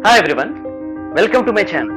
Hi everyone welcome to my channel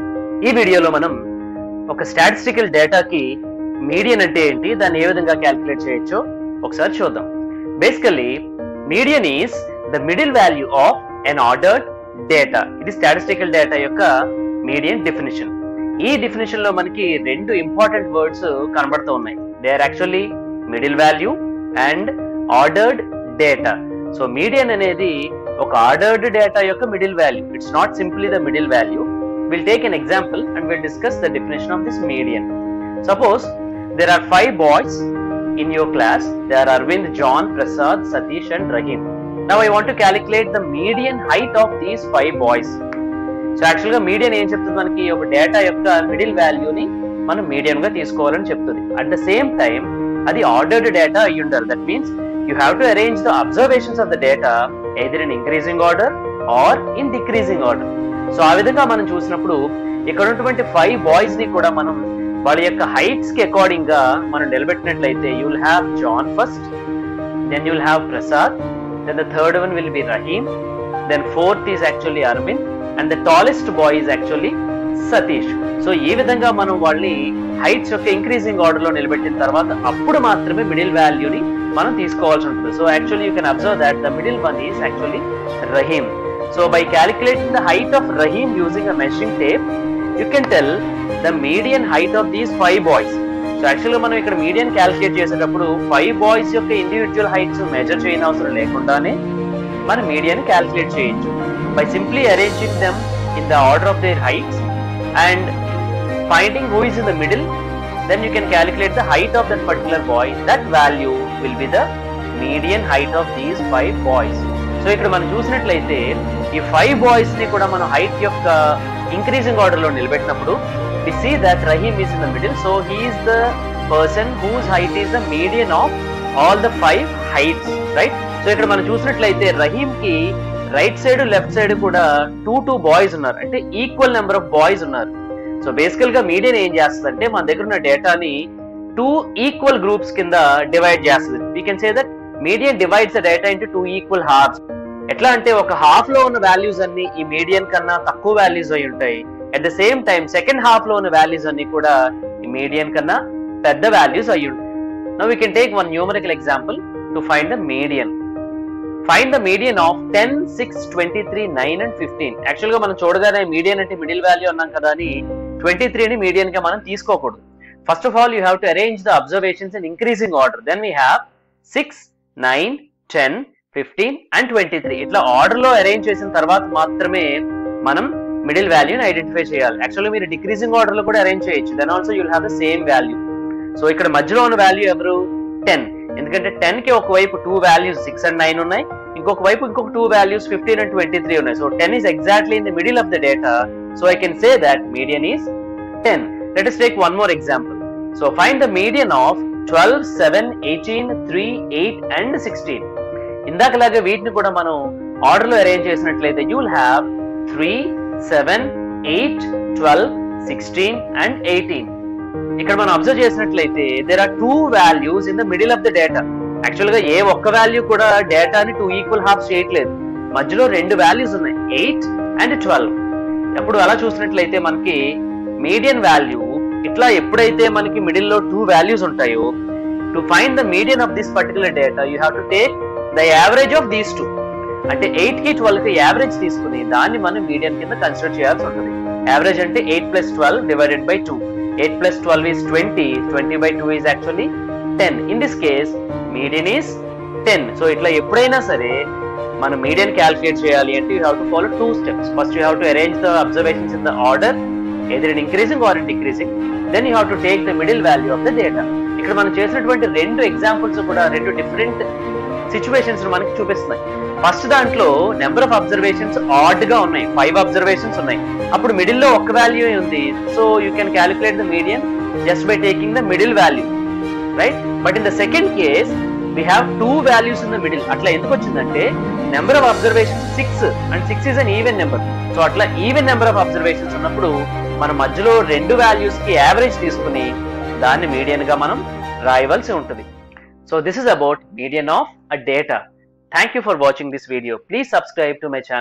ఈ వీడియోలో మనం ఒక స్టాటిస్టికల్ డేటాకి మీడియన్ అంటే ఏంటి దాన్ని ఏ విధంగా క్యాలిక్యులేట్ చేయొచ్చో ఒకసారి చూద్దాం basically median is the middle value of an ordered data ఇది స్టాటిస్టికల్ డేటా యొక్క మీడియన్ డెఫినేషన్ ఈ డెఫినేషన్ లో మనకి రెండు ఇంపార్టెంట్ వర్డ్స్ కనబడుతూ ఉన్నాయి they are actually middle value and ordered data so median అనేది ఒక ఆర్డర్డ్ డేటా యొక్క middle value it's not simply the middle value we'll take an example and we'll discuss the definition of this median suppose there are five boys in your class they are Aravind John Prasad Satish and Rahim now I want to calculate the median height of these five boys so actual గా median ఏం చెప్తుంది మనకి ఒక data యొక్క middle వాల్యూని మనం median గా తీసుకోవాలని చెప్తుంది అట్ ద సేమ్ టైం అది ఆర్డర్డ్ డేటా అయ్యి ఉండాలి that means you have to arrange the observations of the data either in increasing order or in decreasing order so ఆ విధంగా మనం చూసినప్పుడు ఇక్కడ ఉన్నటువంటి ఫైవ్ బాయ్స్ ని కూడా మనం వాళ్ళ యొక్క హైట్స్ కి అకార్డింగ్ గా మనం నిలబెట్టినట్లయితే you will have John first then you will have Prasad then the third one will be Rahim then fourth is actually Aravind and the tallest boy is actually Satish so ఈ విధంగా మనం వాళ్ళని హైట్స్ యొక్క ఇంక్రీజింగ్ ఆర్డర్ లో నిలబెట్టిన తర్వాత అప్పుడు మాత్రమే మిడిల్ వాల్యూని మనం తీసుకోవాల్సి ఉంటుంది so actually you can observe that the middle one is actually Rahim so by calculating the height of Rahim using a measuring tape you can tell the median height of these five boys so యాక్చువల్గా మనం ఇక్కడ median calculate చేసేటప్పుడు five boys యొక్క individual heights measure చేయని అవసరం లేకుండానే మనం median calculate చేయొచ్చు by simply arranging them in the order of their heights and finding who is in the middle then you can calculate the height of that particular boy that value will be the median height of these five boys so ఇక్కడ మనం చూసినట్లయితే ఈ five boys ని కూడా మనం height యొక్క increasing order లో నిలబెట్టినప్పుడు we see that Rahim is in the middle so he is the person whose height is the median of all the five heights right so ఇక్కడ మనం చూసినట్లయితే రహీమ్ కి రైట్ సైడ్ లెఫ్ట్ సైడ్ కూడా టూ టూ బాయ్స్ ఉన్నారు అంటే equal number of boys ఉన్నారు so బేసికల్ గా మీడియన్ ఏం చేస్తుందంటే మన దగ్గర ఉన్న డేటాని టూ ఈక్వల్ గ్రూప్స్ కింద డివైడ్ చేస్తుంది we can say that median divides the data into two equal halves ఎట్లా అంటే ఒక హాఫ్ లో ఉన్న వాల్యూస్ అన్ని ఈ మీడియన్ కన్నా తక్కువ వాల్యూస్ అయి ఉంటాయి at the same time second half లో ఉన్న వాల్యూస్ అన్ని కూడా ఈ మీడియన్ కన్నా పెద్ద వాల్యూస్ అయి ఉంటాయి now we can take one numerical example to find the median find the median of ten six twenty three nine and fifteen actual గా మనం చూడగానే మీడియన్ అంటే మిడిల్ వాల్యూ అన్నాం కదా అని ట్వంటీ త్రీని మీడియన్ గా మనం తీసుకోకూడదు first of all you have to arrange the observations in increasing order then we have six nine ten fifteen and twenty three ఇట్లా ఆర్డర్ లో అరేంజ్ చేసిన తర్వాత మాత్రమే మనం మిడిల్ వాల్యూని ఐడెంటిఫై చేయాలి యాక్చువల్లీ మీరు డిక్రీజింగ్ ఆర్డర్ లో కూడా అరేంజ్ చేయొచ్చు then also you'll have the same value so ఇక్కడ మధ్యలో ఉన్న వాల్యూ ఎవరు టెన్ ఎందుకంటే టెన్ కి ఒకవైపు two values six and nine ఉన్నాయి ఇంకొక వైపు ఇంకొక two values fifteen and twenty three ఉన్నాయి so ten is exactly in the middle of the data so I can say that median is ten let us take one more example so find the median of twelve seven eighteen three eight and sixteen ఇందాకలాగే వీటిని కూడా మనం order లో arrange చేసినట్లయితే you will have three seven eight twelve sixteen and eighteen ఇక్కడ మనం observe చేసినట్లయితే there are two values in the middle of the data actual గా ఏ ఒక్క వాల్యూ కూడా డేటాని టూ ఈక్వల్ హాఫ్స్ చేయట్లేదు మధ్యలో రెండు వాల్యూస్ ఉన్నాయి ఎయిట్ అండ్ ట్వెల్వ్ ఎప్పుడు అలా చూసినట్లయితే మనకి మీడియన్ వాల్యూ ఇట్లా ఎప్పుడైతే మనకి మిడిల్ లో టూ వాల్యూస్ ఉంటాయో to find the median of this particular data you have to take the average of these two అంటే ఎయిట్ కి ట్వెల్వ్ కి యావరేజ్ తీసుకుని దాన్ని మనం మీడియన్ కింద కన్సిడర్ చేయాల్సి ఉంటుంది యావరేజ్ అంటే eight plus twelve divided by two eight plus twelve is twenty twenty by two is actually ten in this case median is ten so ఇట్లా ఎప్పుడైనా సరే మనం మీడియన్ క్యాల్కులేట్ చేయాలి అంటే you have to follow two steps first you have to arrange the observations in the order either in increasing or in decreasing then you have to take the middle value of the data ఇక్కడ మనం చేసినటువంటి రెండు examples కూడా రెండు different situations మనకి చూపిస్తున్నాయి first దాంట్లో number of observations add గా ఉన్నాయి ఫైవ్ అబ్జర్వేషన్స్ ఉన్నాయి అప్పుడు మిడిల్ లో ఒక వాల్యూ ఉంది so you can calculate the median just by taking the middle value right but in the second case we have two values in the middle అట్లా ఎందుకు వచ్చిందంటే number of observation six and six is an even number so అట్లా even number of observations ఉన్నప్పుడు మన మధ్యలో రెండు values కి average తీసుకుని దాన్ని మీడియన్ గా మనం రాయవలసి ఉంటుంది so this is about median of a data thank you for watching this video please subscribe to my channel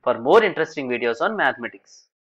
for more interesting videos on mathematics.